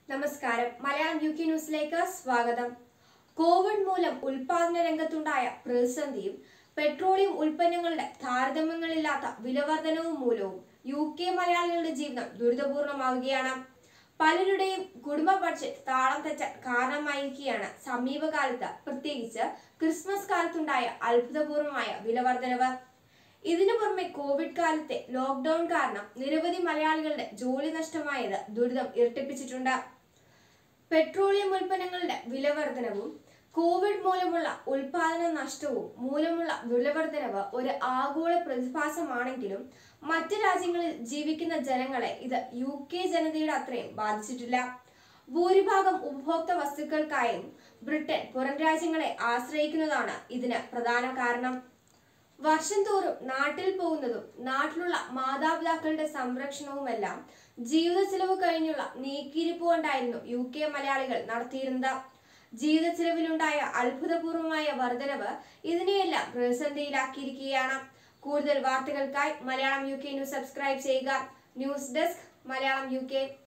നമസ്കാരം Malayalam U K ന്യൂസിലേക്ക് സ്വാഗതം കോവിഡ് മൂലം ഉൽപാദന രംഗത്തുണ്ടായ പ്രതിസന്ധിയും പെട്രോളിയം ഉൽപ്പന്നങ്ങളുടെ താരതമ്യങ്ങളില്ലാത്ത വിലവർധനവും മൂലവും യു കെ മലയാളികളുടെ ജീവിതം ദുരിതപൂർണമാവുകയാണ് പലരുടെയും കുടുംബ ബഡ്ജറ്റ് താളം തെറ്റാൻ കാരണമായിരിക്കുകയാണ് സമീപകാലത്ത് പ്രത്യേകിച്ച് ക്രിസ്മസ് കാലത്തുണ്ടായ അത്ഭുതപൂർവമായ വിലവർധനവ് ഇതിനു പുറമെ കോവിഡ് കാലത്തെ ലോക്ക്ഡൌൺ കാരണം നിരവധി മലയാളികളുടെ ജോലി നഷ്ടമായത് ദുരിതം ഇരട്ടിപ്പിച്ചിട്ടുണ്ട് പെട്രോളിയം ഉൽപ്പന്നങ്ങളുടെ വിലവർധനവും കോവിഡ് മൂലമുള്ള ഉൽപാദന നഷ്ടവും മൂലമുള്ള വിലവർധനവ് ഒരു ആഗോള പ്രതിഭാസമാണെങ്കിലും മറ്റ് രാജ്യങ്ങളിൽ ജീവിക്കുന്ന ജനങ്ങളെ ഇത് യു കെ ജനതയുടെ അത്രയും ബാധിച്ചിട്ടില്ല ഭൂരിഭാഗം ഉപഭോക്തൃ വസ്തുക്കൾക്കായും ബ്രിട്ടൻ പുറം രാജ്യങ്ങളെ ആശ്രയിക്കുന്നതാണ് ഇതിന് പ്രധാന കാരണം വർഷം തോറും നാട്ടിൽ പോകുന്നതും നാട്ടിലുള്ള മാതാപിതാക്കളുടെ സംരക്ഷണവുമെല്ലാം ജീവിത ചെലവ് കഴിഞ്ഞുള്ള നീക്കിയിരിപ്പ് കൊണ്ടായിരുന്നു യു കെ മലയാളികൾ നടത്തിയിരുന്നത് ജീവിത ചെലവിലുണ്ടായ അത്ഭുതപൂർവമായ വർധനവ് ഇതിനെയെല്ലാം പ്രതിസന്ധിയിലാക്കിയിരിക്കുകയാണ് കൂടുതൽ വാർത്തകൾക്കായി Malayalam U K news subscribe ചെയ്യുക news desk Malayalam U K